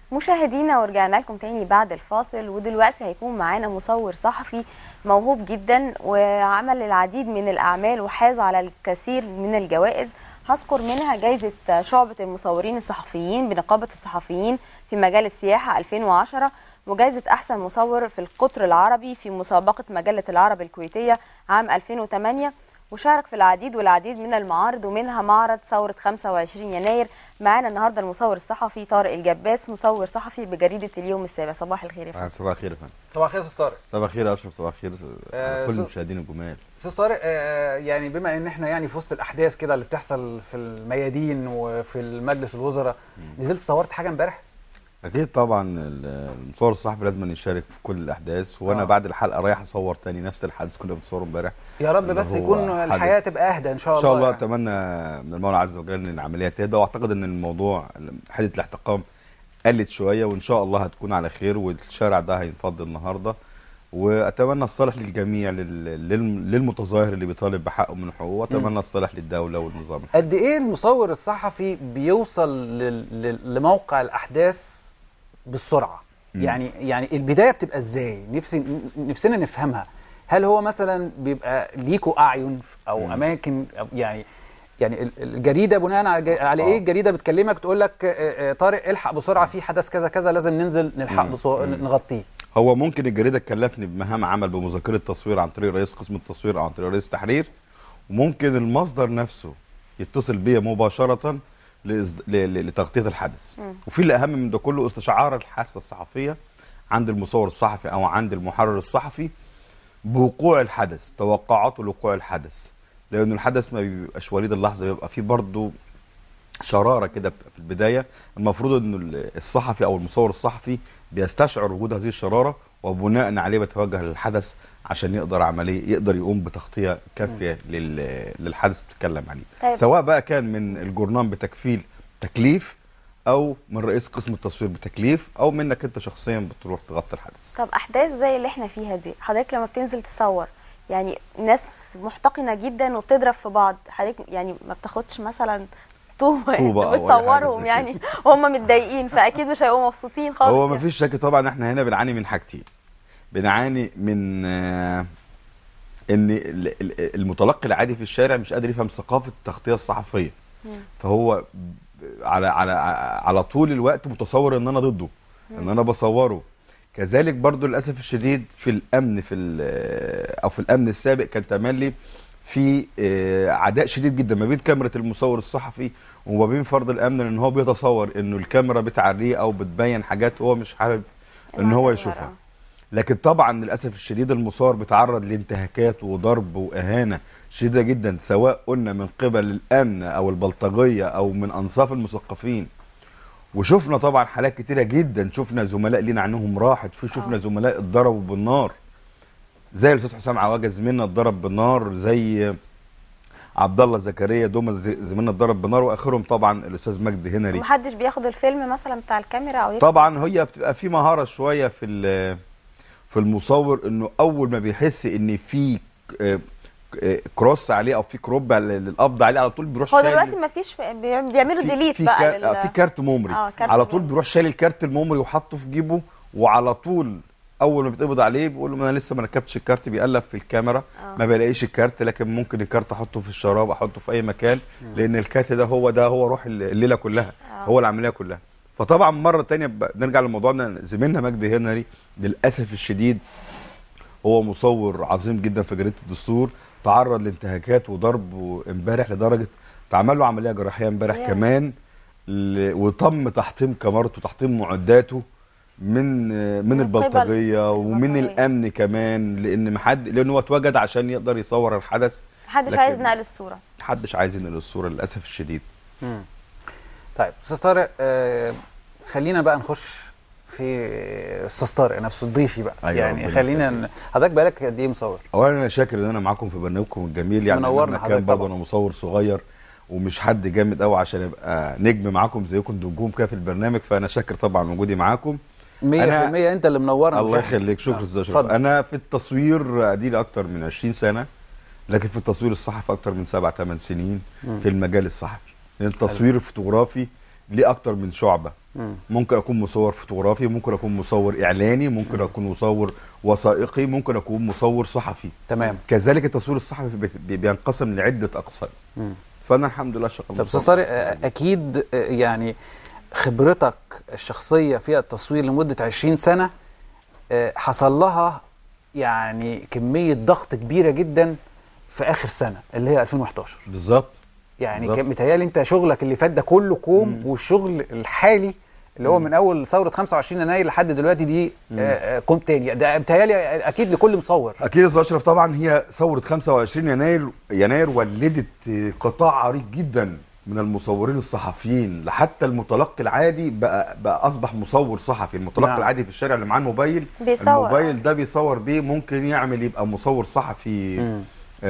مشاهدينا ورجعنا لكم تاني بعد الفاصل ودلوقتي هيكون معانا مصور صحفي موهوب جدا وعمل العديد من الأعمال وحاز على الكثير من الجوائز هذكر منها جائزة شعبة المصورين الصحفيين بنقابة الصحفيين في مجال السياحة 2010 وجائزة أحسن مصور في القطر العربي في مسابقة مجلة العرب الكويتية عام 2008 وشارك في العديد والعديد من المعارض ومنها معرض ثورة 25 يناير معانا النهارده المصور الصحفي طارق الجباس مصور صحفي بجريدة اليوم السابع صباح الخير يا فندم آه، صباح الخير يا فندم صباح الخير يا استاذ طارق صباح الخير يا اشرف صباح الخير آه، على كل سو- المشاهدين الجمال استاذ طارق آه، يعني بما ان احنا يعني في وسط الاحداث كده اللي بتحصل في الميادين وفي المجلس الوزراء نزلت صورت حاجه امبارح اكيد طبعا ال- المصور الصحفي لازم يشارك في كل الاحداث وانا آه. بعد الحلقه رايح اصور تاني نفس الحدث كنا بنصوره امبارح يا رب اللي بس هو يكون حدث. الحياه تبقى اهدى ان شاء ان الله شاء الله يعني. اتمنى من المولى عز وجل ان العمليه تهدى واعتقد ان الموضوع حاله الاحتقان قلت شويه وان شاء الله هتكون على خير والشارع ده هينفض النهارده واتمنى الصالح للجميع لل- لل- للمتظاهر اللي بيطالب بحقه من حقوقه واتمنى الصالح للدوله والنظام قد ايه المصور الصحفي بيوصل لل- لل- لموقع الاحداث بالسرعه مم. يعني يعني البدايه بتبقى ازاي نفسي نفسنا نفهمها هل هو مثلا بيبقى ليكوا اعين او مم. اماكن أو يعني يعني ال- الجريده بناء على جا- على ايه آه. الجريده بتكلمك تقول لك آه، آه، طارق الحق بسرعه في حدث كذا كذا لازم ننزل نلحق مم. بسرعه مم. نغطيه هو ممكن الجريده تكلفني بمهام عمل بمذاكره تصوير عن طريق رئيس قسم التصوير او عن طريق رئيس التحرير وممكن المصدر نفسه يتصل بيا مباشره لإصد- ل- ل- لتغطيه الحدث مم. وفي الاهم من ده كله استشعار الحاسه الصحفيه عند المصور الصحفي او عند المحرر الصحفي بوقوع الحدث توقعاته لوقوع الحدث لانه الحدث ما بيبقاش وليد اللحظه بيبقى فيه برضه شراره كده في البدايه المفروض انه الصحفي او المصور الصحفي بيستشعر وجود هذه الشراره وبناء عليه بيتوجه للحدث عشان يقدر عمليه يقدر يقوم بتغطيه كافيه لل- للحدث بتتكلم عليه طيب. سواء بقى كان من الجورنان بتكفيل تكليف او من رئيس قسم التصوير بتكليف او منك انت شخصيا بتروح تغطي الحدث طب أحداث زي اللي احنا فيها دي حضرتك لما بتنزل تصور يعني ناس محتقنة جدا وبتضرب في بعض حضرتك يعني ما بتاخدش مثلا طوبة طوبة أو أي حاجة بتصورهم زي يعني وهم متضايقين فأكيد مش هيبقوا مبسوطين خالص هو يعني. ما فيش شك طبعا احنا هنا بنعاني من حاجتين بنعاني من آه، ان ال- ال- المتلقي العادي في الشارع مش قادر يفهم ثقافه التغطيه الصحفيه مم. فهو ب- على على على طول الوقت متصور ان انا ضده ان انا بصوره كذلك برضو للاسف الشديد في الامن في ال- او في الامن السابق كان تملي في آه، عداء شديد جدا ما بين كاميرا المصور الصحفي وما بين فرد الامن لان هو بيتصور انه الكاميرا بتعريه او بتبين حاجات هو مش حابب ان هو المعتذر، يشوفها آه. لكن طبعا للاسف الشديد المصور بيتعرض لانتهاكات وضرب واهانه شديده جدا سواء قلنا من قبل الامن او البلطجيه او من انصاف المثقفين وشفنا طبعا حالات كتيره جدا شفنا زملاء لينا عنهم راحت في شفنا آه. زملاء اتضربوا بالنار زي الاستاذ حسام عواجه زميلنا اتضرب بالنار زي عبد الله زكريا دوما ز- زميلنا اتضرب بالنار واخرهم طبعا الاستاذ مجدي هنري محدش بياخد الفيلم مثلا بتاع الكاميرا او يكتب طبعا هي بتبقى في مهاره شويه في ال- في المصور انه اول ما بيحس ان في ك- ك- كروس عليه او في كروب على- للقبض عليه على طول بيروح هو شايل- دلوقتي ما فيش بيعملوا في- ديليت في بقى كار- لل... آه، في كارت ميموري آه، كارت على طول ميموري. بيروح شايل الكارت الميموري وحاطه في جيبه وعلى طول اول ما بيتقبض عليه بيقول له ما انا لسه ما ركبتش الكارت بيقلب في الكاميرا آه. ما بلاقيش الكارت لكن ممكن الكارت احطه في الشراب احطه في اي مكان لان الكارت ده هو ده هو روح الليله كلها آه. هو العمليه كلها فطبعا مره تانية ب- نرجع لموضوعنا زميلنا مجدي هنري للاسف الشديد هو مصور عظيم جدا في جريده الدستور تعرض لانتهاكات وضرب امبارح لدرجه اتعمل له عمليه جراحيه امبارح ياه. كمان ل... وتم تحطيم كاميرته تحطيم معداته من من من قبل البلطجيه ومن البلطجية. الامن كمان لان محد لان هو اتوجد عشان يقدر يصور الحدث محدش لكن- عايز نقل الصوره محدش عايز ينقل الصوره للاسف الشديد مم. طيب استاذ طارق آه خلينا بقى نخش في استاذ طارق نفسه ضيفي بقى أيوة، يعني ربنا خلينا يخليك. ن- حضرتك بقالك قد ايه مصور؟ اولا انا شاكر ان انا معاكم في برنامجكم الجميل يعني منورنا مهما كان حضرتك برضه طبعا. انا مصور صغير ومش حد جامد قوي عشان ابقى نجم معاكم زيكم نجوم كده في البرنامج فانا شاكر طبعا وجودي معاكم 100% انت اللي منورنا الله مش إحنا. يخليك شكرا آه، استاذ اشرف اتفضل. انا في التصوير اديلي اكتر من 20 سنه لكن في التصوير الصحفي اكتر من 7 8 سنين مم. في المجال الصحفي لان التصوير الفوتوغرافي ليه اكتر من شعبه مم. ممكن اكون مصور فوتوغرافي ممكن اكون مصور اعلاني ممكن اكون مصور وثائقي ممكن اكون مصور صحفي تمام كذلك التصوير الصحفي بي- بي- بينقسم لعده اقسام مم. فانا الحمد لله شغال طب مصور. استاذ طارق آه، اكيد آه، يعني خبرتك الشخصيه في التصوير لمده 20 سنه آه، حصل لها يعني كميه ضغط كبيره جدا في اخر سنه اللي هي 2011 بالظبط يعني بالظبط. كان متهيألي انت شغلك اللي فات ده كله كوم مم. والشغل الحالي اللي هو من اول ثوره 25 يناير لحد دلوقتي دي آه، آه، كوم تاني ده متهيألي اكيد لكل مصور اكيد يا استاذ اشرف طبعا هي ثوره 25 يناير يناير ولدت قطاع عريض جدا من المصورين الصحفيين لحتى المتلقي العادي بقى بقى اصبح مصور صحفي المتلقي نعم. نعم. العادي في الشارع اللي معاه الموبايل بيصور. الموبايل ده بيصور بيه ممكن يعمل يبقى مصور صحفي مم.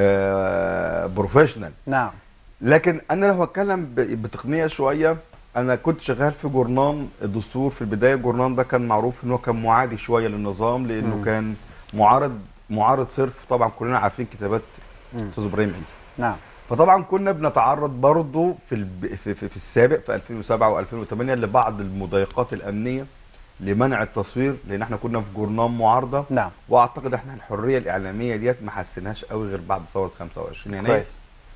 آه بروفيشنال نعم لكن انا لو هتكلم ب- بتقنيه شويه انا كنت شغال في جورنان الدستور في البدايه الجورنان ده كان معروف ان هو كان معادي شويه للنظام لانه مم. كان معارض معارض صرف طبعا كلنا عارفين كتابات مم. استاذ ابراهيم عيسى نعم فطبعا كنا بنتعرض برضه في, الب... في, في, في السابق في 2007 و2008 لبعض المضايقات الامنيه لمنع التصوير لان احنا كنا في جورنان معارضه نعم واعتقد احنا الحريه الاعلاميه ديت ما حسيناش قوي غير بعد ثوره 25 يناير كويس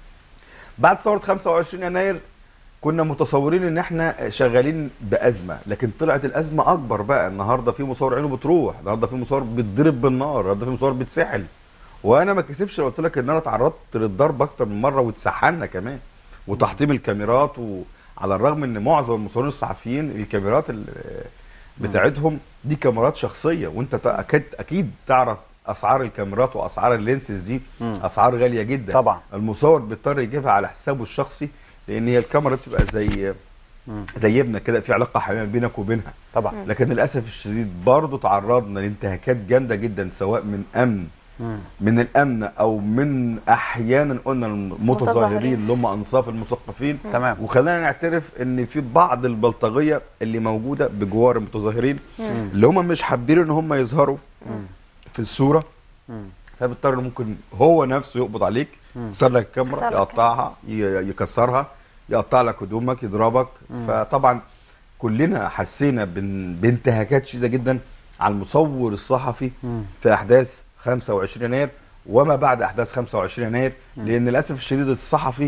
بعد ثوره 25 يناير كنا متصورين ان احنا شغالين بازمه لكن طلعت الازمه اكبر بقى النهارده في مصور عينه بتروح النهارده في مصور بيتضرب بالنار النهارده في مصور بيتسحل وانا ما كسبش لو قلت لك ان انا اتعرضت للضرب اكتر من مره واتسحلنا كمان وتحطيم الكاميرات وعلى الرغم ان معظم المصورين الصحفيين الكاميرات ال- بتاعتهم دي كاميرات شخصيه وانت تا- اكيد اكيد تعرف اسعار الكاميرات واسعار اللينسز دي مم. اسعار غاليه جدا طبعا. المصور بيضطر يجيبها على حسابه الشخصي لان هي الكاميرا بتبقى زي مم. زي ابنك كده في علاقه حميمه بينك وبينها طبعا لكن للاسف الشديد برضه تعرضنا لانتهاكات جامده جدا سواء من امن مم. من الامن او من احيانا قلنا المتظاهرين متظاهرين. اللي هم انصاف المثقفين تمام وخلينا نعترف ان في بعض البلطجيه اللي موجوده بجوار المتظاهرين اللي هم مش حابين ان هم يظهروا مم. في الصوره مم. فبالتالي ممكن هو نفسه يقبض عليك مم. يكسر لك يكسر الكاميرا لك يقطعها ي- يكسرها يقطع لك هدومك يضربك فطبعا كلنا حسينا بان- بانتهاكات شديده جدا على المصور الصحفي مم. في احداث 25 يناير وما بعد احداث 25 يناير لان للاسف الشديد الصحفي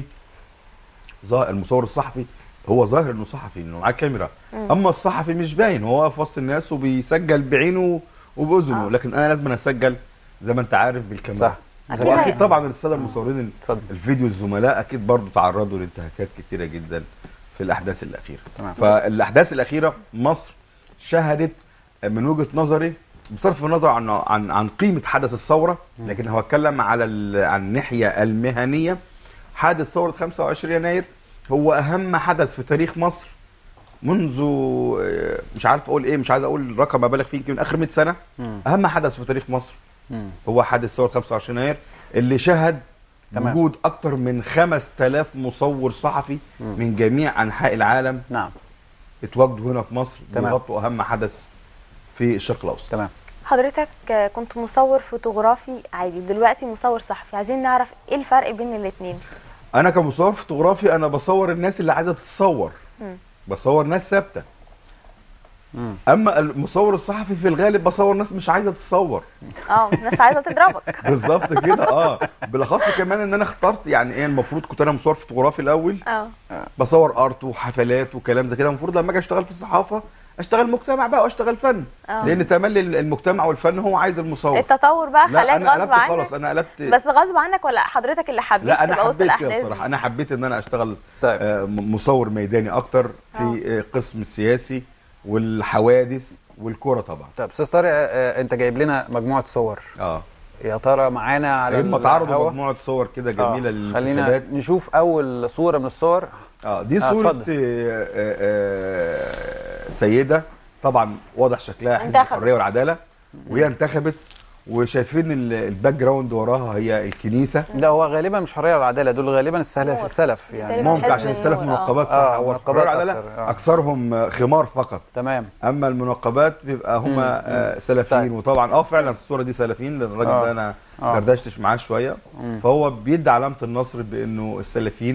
ظا- المصور الصحفي هو ظاهر انه صحفي انه معاه كاميرا اما الصحفي مش باين هو واقف وسط الناس وبيسجل بعينه وباذنه آه. لكن انا لازم اسجل زي ما انت عارف بالكاميرا صح أكيد واكيد هي- طبعا الساده المصورين ال- اتفضل الفيديو الزملاء اكيد برضو تعرضوا لانتهاكات كتيره جدا في الاحداث الاخيره تمام. فالاحداث الاخيره مصر شهدت من وجهه نظري بصرف النظر عن عن عن قيمه حدث الثوره لكن هو اتكلم على ال- عن الناحيه المهنيه حادث ثوره 25 يناير هو اهم حدث في تاريخ مصر منذ آه، مش عارف اقول ايه مش عايز اقول رقم ابالغ فيه يمكن اخر 100 سنه مم. اهم حدث في تاريخ مصر مم. هو حادث ثوره 25 يناير اللي شهد تمام. وجود اكتر من 5000 مصور صحفي مم. من جميع انحاء العالم نعم اتواجدوا هنا في مصر تمام. بيغطوا اهم حدث في الشرق الاوسط تمام حضرتك آه، كنت مصور فوتوغرافي عادي دلوقتي مصور صحفي عايزين نعرف ايه الفرق بين الاثنين انا كمصور فوتوغرافي انا بصور الناس اللي عايزه تتصور مم. بصور ناس ثابته مم. اما المصور الصحفي في الغالب بصور ناس مش عايزه تتصور اه ناس عايزه تضربك بالظبط كده اه بالاخص كمان ان انا اخترت يعني ايه المفروض كنت انا مصور فوتوغرافي الاول اه بصور ارت وحفلات وكلام زي كده المفروض لما اجي اشتغل في الصحافه اشتغل مجتمع بقى واشتغل فن آه. لان تملي المجتمع والفن هو عايز المصور التطور بقى لا خلاك انا غصب قلبت عنك خلاص انا قلبت بس غصب عنك ولا حضرتك اللي حبيت لا انا تبقى وسط حبيت كده الاحداث بصراحه دي؟ انا حبيت ان انا اشتغل طيب آه، م- مصور ميداني اكتر في آه، قسم السياسي والحوادث والكوره طبعا طب استاذ طارق آه، آه، انت جايب لنا مجموعه صور اه يا ترى معانا على اما تعرضوا الهوا؟ مجموعه صور كده آه، جميله خلينا للانتخابات نشوف اول صوره من الصور اه دي آه، صوره اتفضل. آه، آه، آه، سيده طبعا واضح شكلها حزب انتخبت. الحريه والعداله وهي انتخبت وشايفين ال- الباك جراوند وراها هي الكنيسه ده هو غالبا مش حريه والعداله دول غالبا السلف نور. السلف يعني تقريباً ممكن حزب عشان السلف النور، آه. منقبات صح آه، هو منقبات الحريه والعداله أكتر، آه. اكثرهم آه، خمار فقط تمام اما المنقبات بيبقى هم مم، آه سلفيين طيب. وطبعا اه فعلا الصوره دي سلفيين لان الراجل آه. ده انا آه. دردشتش معاه شويه مم. فهو بيدي علامه النصر بانه السلفيين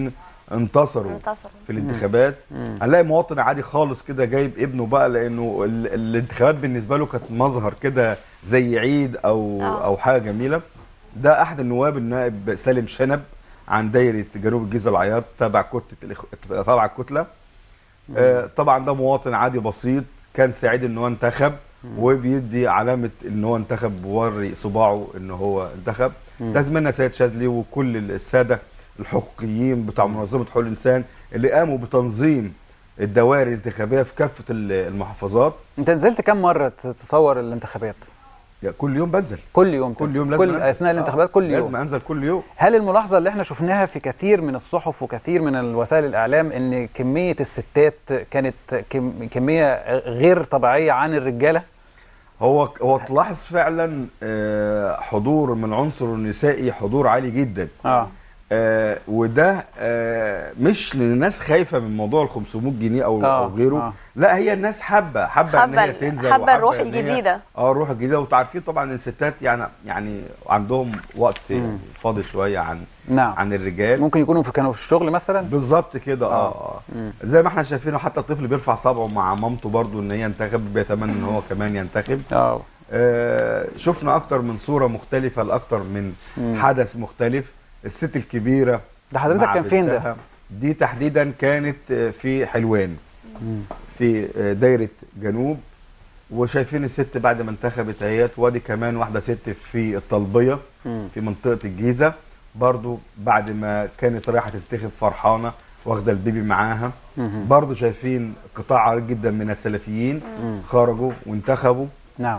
انتصروا انتصروا في الانتخابات مم. هنلاقي مواطن عادي خالص كده جايب ابنه بقى لانه ال- الانتخابات بالنسبه له كانت مظهر كده زي عيد او آه. او حاجه جميله ده احد النواب النائب سالم شنب عن دايره جنوب الجيزه العياط تبع كتله الإخ- تبع الكتله آه، طبعا ده مواطن عادي بسيط كان سعيد ان هو انتخب وبيدي علامه ان هو انتخب بوري صباعه ان هو انتخب مم. ده زميلنا سيد شاذلي وكل الساده الحقوقيين بتاع منظمه حقوق الانسان اللي قاموا بتنظيم الدوائر الانتخابيه في كافه ال- المحافظات انت نزلت كم مره تصور الانتخابات يعني كل يوم بنزل كل يوم كل تنزل. يوم لازم كل أنزل. اثناء آه، الانتخابات كل لازم يوم انزل كل يوم هل الملاحظه اللي احنا شفناها في كثير من الصحف وكثير من الوسائل الاعلام ان كميه الستات كانت كم كميه غير طبيعيه عن الرجاله هو هو تلاحظ فعلا آه، حضور من العنصر النسائي حضور عالي جدا اه آه وده آه مش لان الناس خايفه من موضوع ال 500 جنيه او آه، او غيره آه. لا هي الناس حابه حابه ان حابة هي ال- تنزل حابة وحابة الروح إن هي- الجديدة. اه الروح الجديده وتعرفين طبعا ان الستات يعني يعني عندهم وقت مم. فاضي شويه عن نعم عن الرجال ممكن يكونوا في كانوا في الشغل مثلا بالظبط كده اه, آه. آه. مم. زي ما احنا شايفينه حتى الطفل بيرفع صبعه مع مامته برضو ان هي ينتخب بيتمنى ان هو كمان ينتخب اه آه شفنا اكتر من صوره مختلفه لاكتر من مم. حدث مختلف الست الكبيره ده حضرتك مع كان فين ده؟ بنتها. دي تحديدا كانت آه، في حلوان مم. في آه، دايره جنوب وشايفين الست بعد ما انتخبت اهيت وادي كمان واحده ست في الطلبيه مم. في منطقه الجيزه برضو بعد ما كانت رايحه تنتخب فرحانه واخده البيبي معاها مم. برضو شايفين قطاع عريض جدا من السلفيين مم. خرجوا وانتخبوا نعم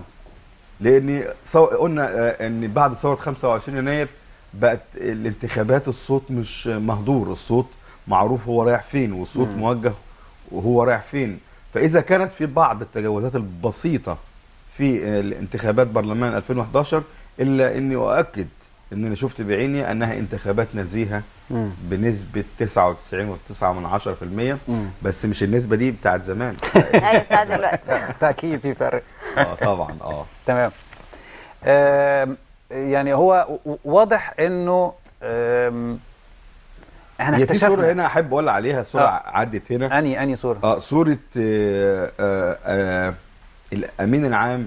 لان صو... قلنا آه، ان بعد ثوره 25 يناير بقت الانتخابات الصوت مش مهدور الصوت معروف هو رايح فين والصوت مم. موجه وهو رايح فين فاذا كانت في بعض التجاوزات البسيطه في آه، الانتخابات برلمان 2011 الا اني اؤكد ان انا شفت بعيني انها انتخابات نزيهه مم. بنسبه 99.9 من 10% مم. بس مش النسبه دي بتاعت زمان ايوه بتاع دلوقتي تاكيد في فرق اه طبعا اه تمام آم، يعني هو و- واضح انه آم، احنا هي في صوره اكتشفنا هنا احب اقول عليها صوره آه. عدت هنا اني اني صوره اه صورة آه آه آه الأمين العام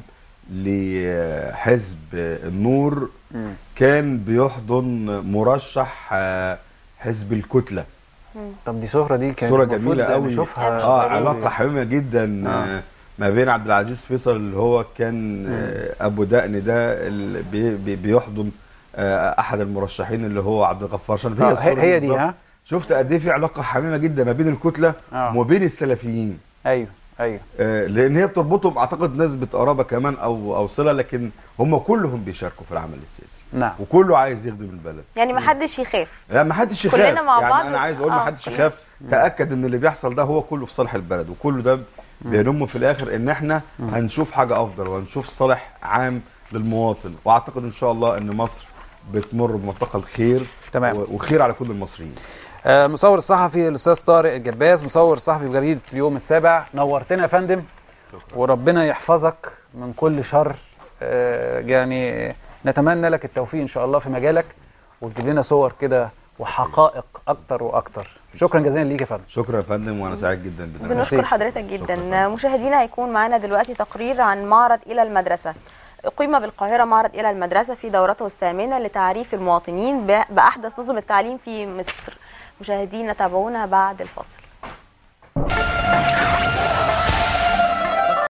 لحزب النور مم. كان بيحضن مرشح آه حزب الكتلة طب دي صوره دي كانت صورة المفروض جميلة قوي. نشوفها اه آه، علاقة حميمة جدا آه ما بين عبد العزيز فيصل اللي هو كان آه أبو دقن ده اللي بي بي بيحضن آه أحد المرشحين اللي هو عبد الغفار شنب آه، الصورة هي, هي دي بالظبط. ها شفت قد ايه في علاقة حميمة جدا ما بين الكتلة آه. وما بين السلفيين ايوه ايوه آه، لان هي بتربطهم اعتقد نسبه قرابه كمان او او صله لكن هم كلهم بيشاركوا في العمل السياسي نعم وكله عايز يخدم البلد يعني ما حدش يخاف لا ما حدش يخاف كلنا مع يعني بعض انا عايز اقول ما آه. حدش يخاف تاكد ان اللي بيحصل ده هو كله في صالح البلد وكله ده بينم في الاخر ان احنا هنشوف حاجه افضل وهنشوف صالح عام للمواطن واعتقد ان شاء الله ان مصر بتمر بمنطقه الخير تمام. و- وخير على كل المصريين آه، المصور الصحفي الاستاذ طارق الجباس مصور صحفي في جريده اليوم السابع نورتنا يا فندم وربنا يحفظك من كل شر آه، يعني نتمنى لك التوفيق ان شاء الله في مجالك وتجيب لنا صور كده وحقائق اكتر واكتر شكرا جزيلا ليك يا فندم شكرا يا فندم وانا سعيد جدا بده بنشكر حضرتك جدا مشاهدينا هيكون معانا دلوقتي تقرير عن معرض إلى المدرسة أقيم بالقاهرة معرض إلى المدرسة في دورته الثامنة لتعريف المواطنين ب- بأحدث نظم التعليم في مصر مشاهدينا تابعونا بعد الفاصل